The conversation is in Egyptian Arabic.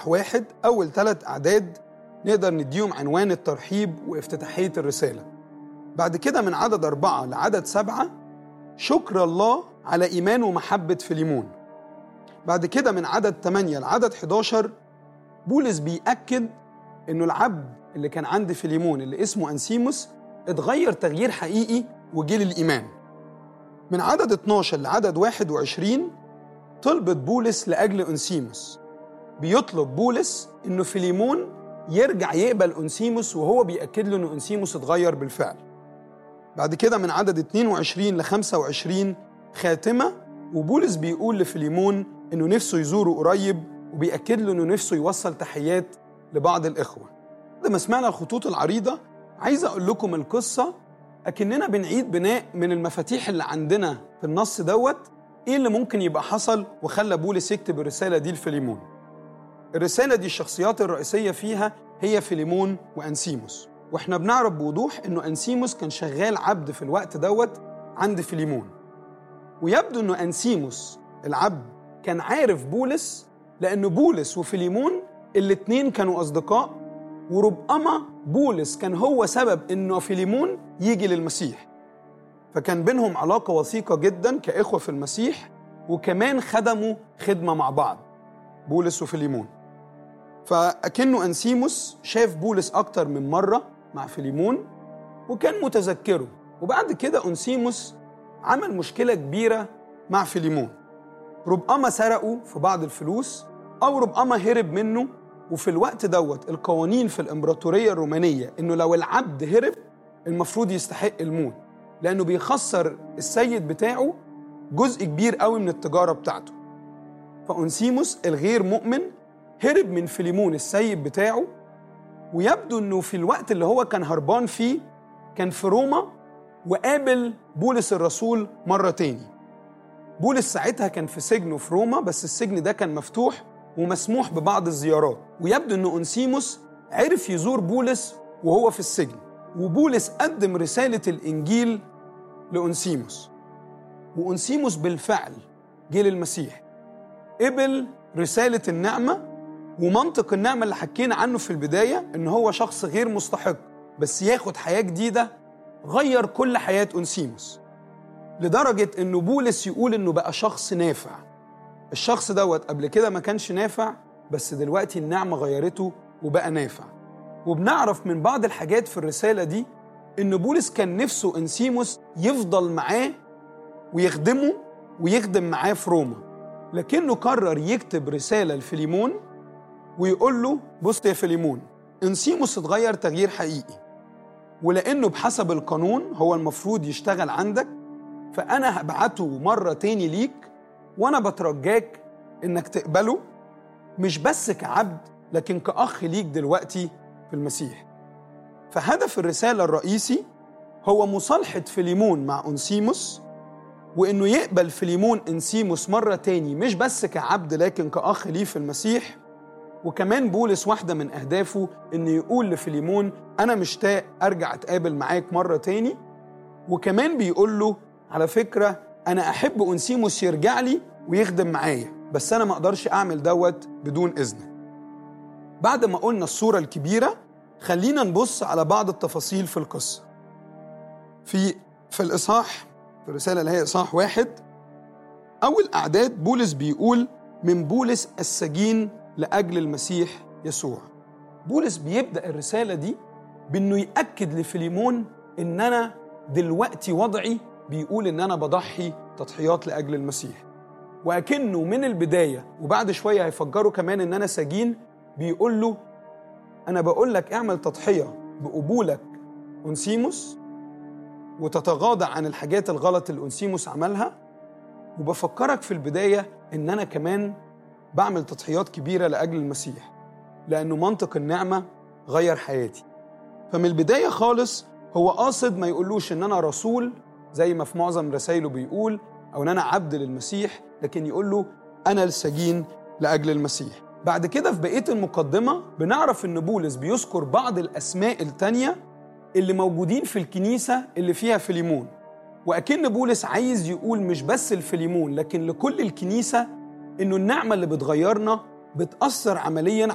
إصحاح واحد أول ثلاث أعداد نقدر نديهم عنوان الترحيب وافتتاحية الرسالة بعد كده من عدد أربعة لعدد سبعة شكر الله على إيمان ومحبة فيليمون بعد كده من عدد 8 لعدد 11 بولس بيأكد إنه العبد اللي كان عند فيليمون اللي اسمه أنسيموس اتغير تغيير حقيقي وجه للإيمان من عدد 12 لعدد 21 طلبت بولس لأجل أنسيموس بيطلب بولس إنه فيليمون يرجع يقبل أنسيموس وهو بيأكد له إنه أنسيموس اتغير بالفعل بعد كده من عدد 22 ل 25 خاتمة وبولس بيقول لفيليمون إنه نفسه يزوره قريب وبيأكد له إنه نفسه يوصل تحيات لبعض الإخوة بعد ما سمعنا الخطوط العريضة عايز أقول لكم القصة أكننا بنعيد بناء من المفاتيح اللي عندنا في النص دوت إيه اللي ممكن يبقى حصل وخلى بولس يكتب الرسالة دي لفيليمون الرسالة دي الشخصيات الرئيسية فيها هي فيليمون وأنسيموس واحنا بنعرف بوضوح انه انسيموس كان شغال عبد في الوقت دوت عند فيليمون ويبدو انه انسيموس العبد كان عارف بولس لأن بولس وفيليمون الاتنين كانوا أصدقاء وربما بولس كان هو سبب إنه فيليمون يجي للمسيح فكان بينهم علاقة وثيقة جدا كإخوة في المسيح وكمان خدموا خدمة مع بعض بولس وفيليمون فأكنه أنسيموس شاف بولس أكتر من مرة مع فيليمون وكان متذكره وبعد كده أنسيموس عمل مشكلة كبيرة مع فيليمون ربما سرقوا في بعض الفلوس أو ربما هرب منه وفي الوقت دوت القوانين في الإمبراطورية الرومانية إنه لو العبد هرب المفروض يستحق الموت لأنه بيخسر السيد بتاعه جزء كبير قوي من التجارة بتاعته فأنسيموس الغير مؤمن هرب من فيليمون السيد بتاعه ويبدو انه في الوقت اللي هو كان هربان فيه كان في روما وقابل بولس الرسول مرة تاني بولس ساعتها كان في سجنه في روما بس السجن ده كان مفتوح ومسموح ببعض الزيارات ويبدو ان انسيموس عرف يزور بولس وهو في السجن وبولس قدم رسالة الإنجيل لأنسيموس وأنسيموس بالفعل جه للمسيح قبل رسالة النعمة ومنطق النعمة اللي حكينا عنه في البداية إن هو شخص غير مستحق بس ياخد حياة جديدة غير كل حياة أنسيموس لدرجة إنه بولس يقول إنه بقى شخص نافع الشخص دوت قبل كده ما كانش نافع بس دلوقتي النعمة غيرته وبقى نافع وبنعرف من بعض الحاجات في الرسالة دي إن بولس كان نفسه أنسيموس يفضل معاه ويخدمه ويخدم معاه في روما لكنه قرر يكتب رسالة لفيليمون ويقول له بص يا فيليمون انسيموس اتغير تغيير حقيقي ولانه بحسب القانون هو المفروض يشتغل عندك فانا هبعته مره تاني ليك وانا بترجاك انك تقبله مش بس كعبد لكن كاخ ليك دلوقتي في المسيح فهدف الرساله الرئيسي هو مصالحه فيليمون مع انسيموس وانه يقبل فيليمون انسيموس مره تاني مش بس كعبد لكن كاخ ليه في المسيح وكمان بولس واحدة من أهدافه إنه يقول لفيليمون أنا مشتاق أرجع أتقابل معاك مرة تاني وكمان بيقول له على فكرة أنا أحب أنسيموس يرجع لي ويخدم معايا بس أنا ما أقدرش أعمل دوت بدون إذنك بعد ما قلنا الصورة الكبيرة خلينا نبص على بعض التفاصيل في القصة في في الإصحاح في الرسالة اللي هي إصحاح واحد أول أعداد بولس بيقول من بولس السجين لاجل المسيح يسوع. بولس بيبدا الرساله دي بانه ياكد لفيليمون ان انا دلوقتي وضعي بيقول ان انا بضحي تضحيات لاجل المسيح. واكنه من البدايه وبعد شويه هيفجروا كمان ان انا سجين بيقول له انا بقول لك اعمل تضحيه بقبولك انسيموس وتتغاضى عن الحاجات الغلط اللي انسيموس عملها وبفكرك في البدايه ان انا كمان بعمل تضحيات كبيرة لأجل المسيح لأنه منطق النعمة غير حياتي فمن البداية خالص هو قاصد ما يقولوش إن أنا رسول زي ما في معظم رسائله بيقول أو إن أنا عبد للمسيح لكن يقول له أنا السجين لأجل المسيح بعد كده في بقية المقدمة بنعرف إن بولس بيذكر بعض الأسماء التانية اللي موجودين في الكنيسة اللي فيها فيليمون وأكن بولس عايز يقول مش بس الفيليمون لكن لكل الكنيسة انه النعمه اللي بتغيرنا بتاثر عمليا